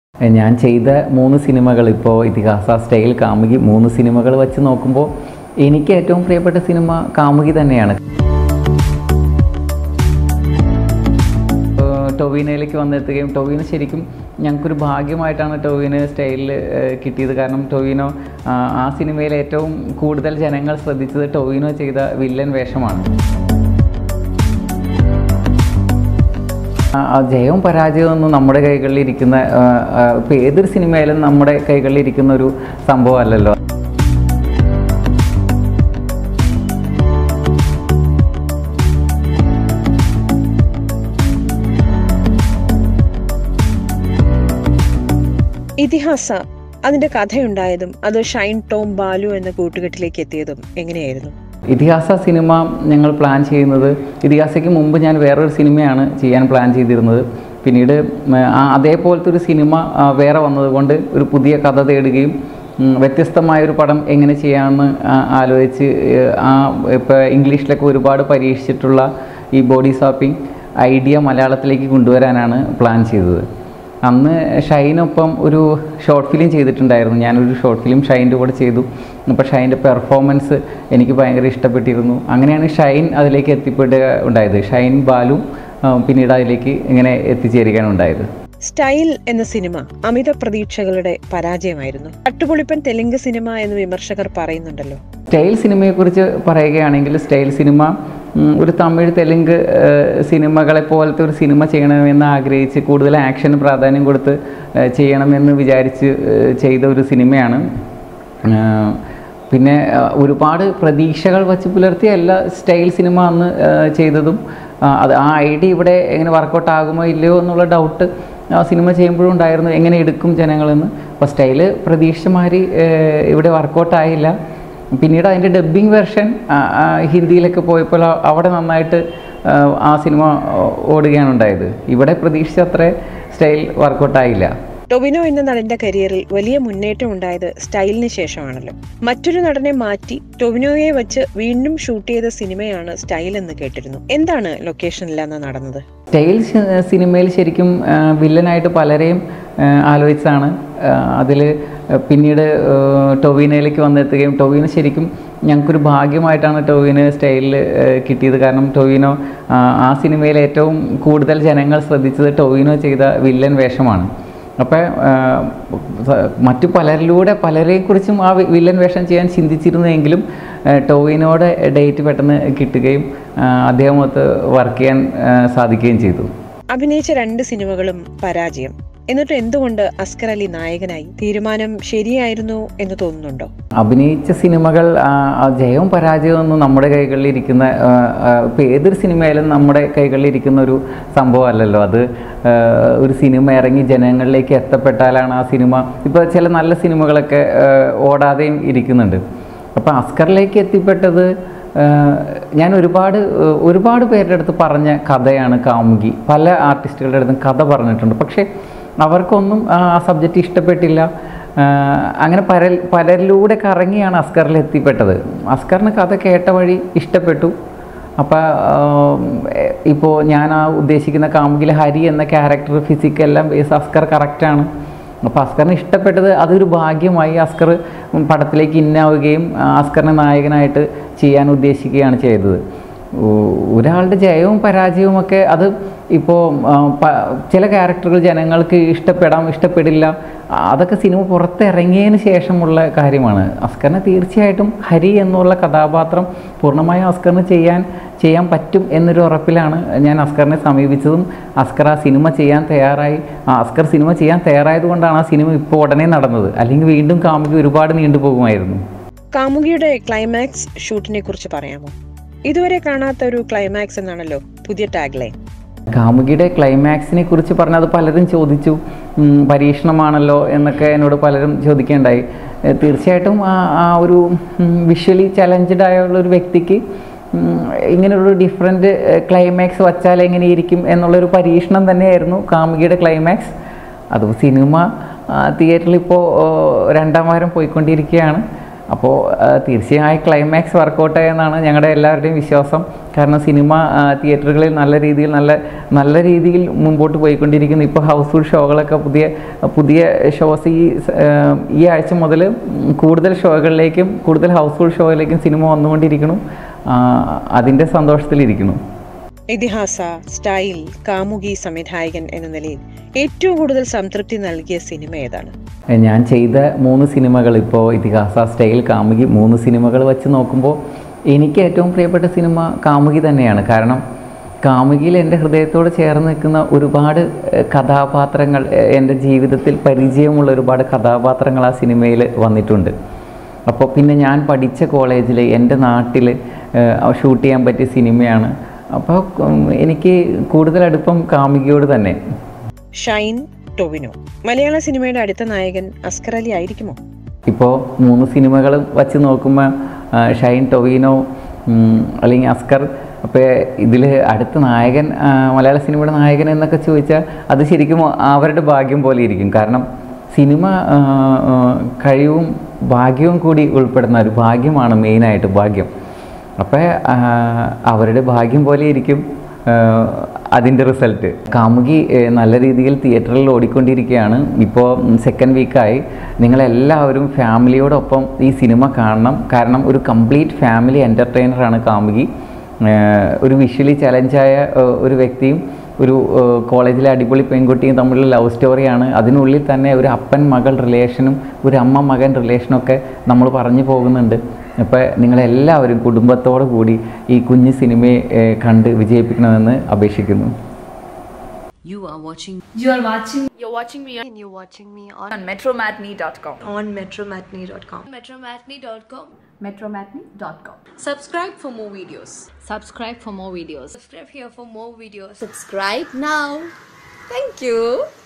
ഞാൻ ചെയ്ത മൂന്ന് സിനിമകൾ ഇപ്പോൾ ഇതിഹാസ സ്റ്റൈൽ കാമുകി മൂന്ന് സിനിമകൾ വെച്ച് നോക്കുമ്പോൾ എനിക്ക് ഏറ്റവും പ്രിയപ്പെട്ട സിനിമ കാമുകി തന്നെയാണ് ഏഹ് ടൊവിനോയിലേക്ക് വന്നെത്തുകയും ടൊവിനോ ശരിക്കും ഞങ്ങൾക്കൊരു ഭാഗ്യമായിട്ടാണ് ടൊവിനോ സ്റ്റൈലിൽ കിട്ടിയത് കാരണം ടൊവിനോ ആ, ആ സിനിമയിൽ ഏറ്റവും കൂടുതൽ ജനങ്ങൾ ശ്രദ്ധിച്ചത് ടൊവിനോ ചെയ്ത വില്ലൻ വേഷമാണ് ആ, ആ ജയവും പരാജയവും ഒന്നും നമ്മുടെ കൈകളിൽ ഇരിക്കുന്ന ആ, ആ, ഇപ്പൊ ഏതൊരു സിനിമയിലും നമ്മുടെ കൈകളിൽ ഇരിക്കുന്ന ഒരു സംഭവം അല്ലല്ലോ ഇതിഹാസ അതിന്റെ കഥയുണ്ടായതും അത് ഷൈൻ ടോം ബാലു എന്ന കൂട്ടുകെട്ടിലേക്ക് എത്തിയതും എങ്ങനെയായിരുന്നു ഇതിഹാസ സിനിമ ഞങ്ങൾ പ്ലാൻ ചെയ്യുന്നത് ഇതിഹാസയ്ക്ക് മുമ്പ് ഞാൻ വേറൊരു സിനിമയാണ് ചെയ്യാൻ പ്ലാൻ ചെയ്തിരുന്നത് പിന്നീട് ഉം, ആ അതേപോലത്തെ ഒരു സിനിമ ആ, വേറെ വന്നതുകൊണ്ട് ഒരു പുതിയ കഥ തേടുകയും ഉം, വ്യത്യസ്തമായൊരു പടം എങ്ങനെ ചെയ്യാമെന്ന് ആ, ആലോചിച്ച് ഏഹ്, ആ ഇപ്പോൾ ഇംഗ്ലീഷിലൊക്കെ ഒരുപാട് പരീക്ഷിച്ചിട്ടുള്ള ഈ ബോഡി ഷോപ്പിംഗ് ഐഡിയ മലയാളത്തിലേക്ക് കൊണ്ടുവരാനാണ് പ്ലാൻ ചെയ്തത് അന്ന് ഷൈനൊപ്പം ഒരു ഷോർട്ട് ഫിലിം ചെയ്തിട്ടുണ്ടായിരുന്നു ഞാനൊരു ഷോർട്ട് ഫിലിം ഷൈൻ്റെ കൂടെ ചെയ്തു അപ്പോൾ ഷൈൻ്റെ പെർഫോമൻസ് എനിക്ക് ഭയങ്കര ഇഷ്ടപ്പെട്ടിരുന്നു അങ്ങനെയാണ് ഷൈൻ അതിലേക്ക് എത്തിപ്പെടുക ഉണ്ടായത് ഷൈൻ ബാലു ആ, പിന്നീട് അതിലേക്ക് ഇങ്ങനെ എത്തിച്ചേരുകയാണ് ഉണ്ടായത് സ്റ്റൈൽ എന്ന സിനിമ അമിത പ്രതീക്ഷകളുടെ പരാജയമായിരുന്നു തട്ടുപൊളിപ്പൻ തെലുങ്ക് സിനിമ എന്ന് വിമർശകർ പറയുന്നുണ്ടല്ലോ സ്റ്റൈൽ സിനിമയെക്കുറിച്ച് പറയുകയാണെങ്കിൽ സ്റ്റൈൽ സിനിമ ഉം, ഒരു തമിഴ് തെലുങ്ക് ഏഹ്, സിനിമകളെ പോലത്തെ ഒരു സിനിമ ചെയ്യണമെന്ന് ആഗ്രഹിച്ച് കൂടുതൽ ആക്ഷന് പ്രാധാന്യം കൊടുത്ത് ഏഹ്, ചെയ്യണമെന്ന് വിചാരിച്ച് ഏഹ്, ചെയ്ത ഒരു സിനിമയാണ് ഏഹ്, പിന്നെ ഏഹ്, ഒരുപാട് പ്രതീക്ഷകൾ വച്ച് പുലർത്തിയ എല്ലാ സ്റ്റൈൽ സിനിമ അന്ന് ഏഹ്, ചെയ്തതും ആ, അത് ആ ഐഡിയ ഇവിടെ എങ്ങനെ വർക്കൗട്ട് ആകുമോ ഇല്ലയോ എന്നുള്ള ഡൗട്ട് ആ സിനിമ ചെയ്യുമ്പോഴും ഉണ്ടായിരുന്നു എങ്ങനെ എടുക്കും ജനങ്ങളെന്ന് അപ്പോൾ സ്റ്റൈല് പ്രതീക്ഷിച്ച മാതിരി ഏഹ്, ഇവിടെ വർക്കൗട്ട് ആയില്ല പിന്നീട് അതിൻ്റെ ഡബ്ബിംഗ് വെർഷൻ ഹിന്ദിയിലൊക്കെ പോയപ്പോൾ അ- അവിടെ നന്നായിട്ട് ആ, ആ സിനിമ ഓടുകയാണ് ഉണ്ടായത് ഇവിടെ പ്രതീക്ഷിച്ച അത്ര സ്റ്റൈൽ വർക്കൗട്ടായില്ല ടൊവിനോ എന്ന നടന്റെ കരിയറിൽ വലിയ മുന്നേറ്റം ഉണ്ടായത് സ്റ്റൈലിന് ശേഷമാണല്ലോ മറ്റൊരു നടനെ മാറ്റി ടൊവിനോയെ വെച്ച് വീണ്ടും ഷൂട്ട് ചെയ്ത സിനിമയാണ് സ്റ്റൈൽ എന്ന് കേട്ടിരുന്നു എന്താണ് ലൊക്കേഷനിൽ അന്ന് നടന്നത് സ്റ്റൈൽ സി- സിനിമയിൽ ശരിക്കും ആ, വില്ലനായിട്ട് പലരെയും ആ, ആലോചിച്ചാണ് അതിൽ പിന്നീട് ആ, ടൊവിനോയിലേക്ക് വന്നെത്തുകയും ടൊവിനോ ശരിക്കും ഞങ്ങൾക്കൊരു ഭാഗ്യമായിട്ടാണ് ടൊവിനോ സ്റ്റൈലിൽ കിട്ടിയത് കാരണം ടൊവിനോ ആ, ആ സിനിമയിൽ ഏറ്റവും കൂടുതൽ ജനങ്ങൾ ശ്രദ്ധിച്ചത് ടൊവിനോ ചെയ്ത വില്ലൻ വേഷമാണ് അപ്പോൾ മറ്റു പലരിലൂടെ പലരെക്കുറിച്ചും ആ വി- വില്ലൻ വേഷം ചെയ്യാൻ ചിന്തിച്ചിരുന്നെങ്കിലും ആ, ടോവിനോടെ ഡേറ്റ് പെട്ടെന്ന് കിട്ടുകയും ആ, അദ്ദേഹമൊത്ത് വർക്ക് ചെയ്യാൻ ആ, സാധിക്കുകയും ചെയ്തു അഭിനയിച്ച രണ്ട് സിനിമകളും പരാജയം എന്നിട്ട് എന്തുകൊണ്ട് അസ്കർ അലി നായകനായി തീരുമാനം ശരിയായിരുന്നു എന്ന് തോന്നുന്നുണ്ടോ അഭിനയിച്ച സിനിമകൾ ആ, ആ ജയവും പരാജയവും ഒന്നും നമ്മുടെ കൈകളിൽ ഇരിക്കുന്ന ആ, ആ, ഇപ്പോൾ ഏതൊരു സിനിമയിലും നമ്മുടെ കൈകളിൽ ഇരിക്കുന്ന ഒരു സംഭവം അല്ലല്ലോ അത് ആ, ഒരു സിനിമ ഇറങ്ങി ജനങ്ങളിലേക്ക് എത്തപ്പെട്ടാലാണ് ആ സിനിമ ഇപ്പോൾ ചില നല്ല സിനിമകളൊക്കെ ആ, ഓടാതെയും ഇരിക്കുന്നുണ്ട് അപ്പോൾ അസ്കറിലേക്ക് എത്തിപ്പെട്ടത് ആ, ഞാൻ ഒരുപാട് ആ, ഒരുപാട് പേരുടെ അടുത്ത് പറഞ്ഞ കഥയാണ് കാമുകി പല ആർട്ടിസ്റ്റുകളുടെ അടുത്തും കഥ പറഞ്ഞിട്ടുണ്ട് പക്ഷേ അവർക്കൊന്നും ആ സബ്ജക്റ്റ് ഇഷ്ടപ്പെട്ടില്ല ആ, അങ്ങനെ പല പലരിലൂടെ കറങ്ങിയാണ് അസ്കറിൽ എത്തിപ്പെട്ടത് അസ്കറിന് കഥ കേട്ട വഴി ഇഷ്ടപ്പെട്ടു അപ്പോൾ ഇപ്പോൾ ഞാൻ ആ ഉദ്ദേശിക്കുന്ന കാമുകിലെ ഹരി എന്ന ക്യാരക്ടർ ഫിസിക് എല്ലാം ബേസ് അസ്കർ കറക്റ്റാണ് അപ്പോൾ അസ്കറിന് ഇഷ്ടപ്പെട്ടത് അതൊരു ഭാഗ്യമായി അസ്കർ പടത്തിലേക്ക് ഇന്നാവുകയും ആ, അസ്കറിനെ നായകനായിട്ട് ചെയ്യാൻ ഉദ്ദേശിക്കുകയാണ് ചെയ്തത് ഒ- ഒരാളുടെ ജയവും പരാജയവും ഒക്കെ അത് ഇപ്പോൾ ചില ക്യാരക്ടറുകൾ ജനങ്ങൾക്ക് ഇഷ്ടപ്പെടാം ഇഷ്ടപ്പെടില്ല അതൊക്കെ സിനിമ പുറത്തിറങ്ങിയതിന് ശേഷമുള്ള കാര്യമാണ് അസ്കറിനെ തീർച്ചയായിട്ടും ഹരി എന്നുള്ള കഥാപാത്രം പൂർണ്ണമായും അസ്കറിന് ചെയ്യാൻ ചെയ്യാൻ പറ്റും എന്നൊരു ഉറപ്പിലാണ് ഞാൻ അസ്കറിനെ സമീപിച്ചതും അസ്കർ ആ സിനിമ ചെയ്യാൻ തയ്യാറായി ആ അസ്കർ സിനിമ ചെയ്യാൻ തയ്യാറായത് കൊണ്ടാണ് ആ സിനിമ ഇപ്പോൾ ഉടനെ നടന്നത് അല്ലെങ്കിൽ വീണ്ടും കാമുകി ഒരുപാട് നീണ്ടുപോകുമായിരുന്നു കാമുകിയുടെ ക്ലൈമാക്സ് ഷൂട്ടിനെ കുറിച്ച് പറയാമോ ഇതുവരെ കാണാത്ത ഒരു ക്ലൈമാക്സ് എന്നാണല്ലോ പുതിയ ടാഗ് ലൈൻ കാമുകിയുടെ ക്ലൈമാക്സിനെ കുറിച്ച് പറഞ്ഞത് പലരും ചോദിച്ചു ഉം, പരീക്ഷണമാണല്ലോ എന്നൊക്കെ എന്നോട് പലരും ചോദിക്കേണ്ടായി ഏഹ് തീർച്ചയായിട്ടും ആ ആ ഒരു വിഷ്വലി ചലഞ്ചഡ് ആയുള്ള ഒരു വ്യക്തിക്ക് ഉം, ഇങ്ങനെയൊരു ഡിഫറെൻറ്റ് ക്ലൈമാക്സ് വച്ചാൽ എങ്ങനെയിരിക്കും എന്നുള്ളൊരു പരീക്ഷണം തന്നെയായിരുന്നു കാമുകിയുടെ ക്ലൈമാക്സ് അത് സിനിമ തിയേറ്ററിൽ ഇപ്പോൾ രണ്ടാം വാരം പോയിക്കൊണ്ടിരിക്കുകയാണ് അപ്പോൾ തീർച്ചയായും ക്ലൈമാക്സ് വർക്കൗട്ട് എന്നാണ് ഞങ്ങളുടെ എല്ലാവരുടെയും വിശ്വാസം കാരണം സിനിമ ആ, തിയേറ്ററുകളിൽ നല്ല രീതിയിൽ നല്ല നല്ല രീതിയിൽ മുമ്പോട്ട് പോയിക്കൊണ്ടിരിക്കുന്നു ഇപ്പോൾ ഹൗസ്ഫുൾ ഷോകളൊക്കെ പുതിയ പുതിയ ഷോസ് ഈ സ- ആ, ഈ ആഴ്ച മുതൽ കൂടുതൽ ഷോകളിലേക്കും കൂടുതൽ ഹൗസ്ഫുൾ ഷോയിലേക്കും സിനിമ വന്നുകൊണ്ടിരിക്കുന്നു ആ, അതിൻ്റെ സന്തോഷത്തിലിരിക്കുന്നു ഇതിഹാസ സ്റ്റൈൽ കാമുകി സംവിധായകൻ എന്ന നിലയിൽ ഏറ്റവും കൂടുതൽ സംതൃപ്തി നൽകിയ സിനിമ ഏതാണ് ഞാൻ ചെയ്ത മൂന്ന് സിനിമകൾ ഇപ്പോൾ ഇതിഹാസ സ്റ്റൈൽ കാമുകി മൂന്ന് സിനിമകൾ വെച്ച് നോക്കുമ്പോൾ എനിക്ക് ഏറ്റവും പ്രിയപ്പെട്ട സിനിമ കാമുകി തന്നെയാണ് കാരണം കാമുകിയിൽ എൻ്റെ ഹൃദയത്തോട് ചേർന്ന് നിൽക്കുന്ന ഒരുപാട് ഏഹ്, കഥാപാത്രങ്ങൾ ഏഹ്, എൻ്റെ ജീവിതത്തിൽ പരിചയമുള്ള ഒരുപാട് കഥാപാത്രങ്ങൾ ആ സിനിമയിൽ വന്നിട്ടുണ്ട് അപ്പോൾ പിന്നെ ഞാൻ പഠിച്ച കോളേജിൽ എൻ്റെ നാട്ടിൽ ഷൂട്ട് ചെയ്യാൻ പറ്റിയ സിനിമയാണ് അപ്പോൾ ഉം, എനിക്ക് കൂടുതൽ അടുപ്പം കാമുകിയോട് തന്നെ ഷൈൻ ടൊവിനോ മലയാള സിനിമയുടെ അടുത്ത നായകൻ അസ്കർ അലി ആയിരിക്കുമോ ഇപ്പോൾ മൂന്ന് സിനിമകളും വച്ച് നോക്കുമ്പോൾ ആ, ഷൈൻ ടൊവീനോ ഉം, അല്ലെങ്കിൽ അസ്കർ അപ്പോൾ ഇതിൽ അടുത്ത നായകൻ ആ, മലയാള സിനിമയുടെ നായകൻ എന്നൊക്കെ ചോദിച്ചാൽ അത് ശരിക്കും അവരുടെ ഭാഗ്യം പോലെ ഇരിക്കും കാരണം സിനിമ ആ, ആ, കഴിവും ഭാഗ്യവും കൂടി ഉൾപ്പെടുന്ന ഒരു ഭാഗ്യമാണ് മെയിനായിട്ട് ഭാഗ്യം അപ്പോൾ അവരുടെ ഭാഗ്യം പോലെ ഇരിക്കും അതിൻ്റെ റിസൾട്ട് കാമുകി ഏഹ്, നല്ല രീതിയിൽ തിയേറ്ററിൽ ഓടിക്കൊണ്ടിരിക്കുകയാണ് ഇപ്പോൾ സെക്കൻഡ് വീക്കായി നിങ്ങളെല്ലാവരും ഫാമിലിയോടൊപ്പം ഈ സിനിമ കാണണം കാരണം ഒരു കംപ്ലീറ്റ് ഫാമിലി എൻ്റർടൈനറാണ് കാമുകി ഏഹ്, ഒരു വിഷ്വലി ചലഞ്ചായ ഏഹ്, ഒരു വ്യക്തിയും ഒരു ഏഹ്, കോളേജിലെ അടിപൊളി പെൺകുട്ടിയും തമ്മിലുള്ള ലവ് സ്റ്റോറിയാണ് അതിനുള്ളിൽ തന്നെ ഒരു അപ്പൻ മകൾ റിലേഷനും ഒരു അമ്മ മകൻ റിലേഷനൊക്കെ നമ്മൾ പറഞ്ഞു പോകുന്നുണ്ട് അപ്പോൾ നിങ്ങളെല്ലാവരും കുടുംബത്തോടു കൂടി ഈ കുഞ്ഞു സിനിമയെ ഏഹ്, കണ്ട് വിജയിപ്പിക്കണമെന്ന് അപേക്ഷിക്കുന്നു You are watching You are watching You're watching me and you're watching me on, on metromatney.com. on metromatney.com. Metromatney.com. Metromatney.com. Subscribe for more videos. subscribe for more videos. Subscribe here for more videos. Subscribe now. Thank you.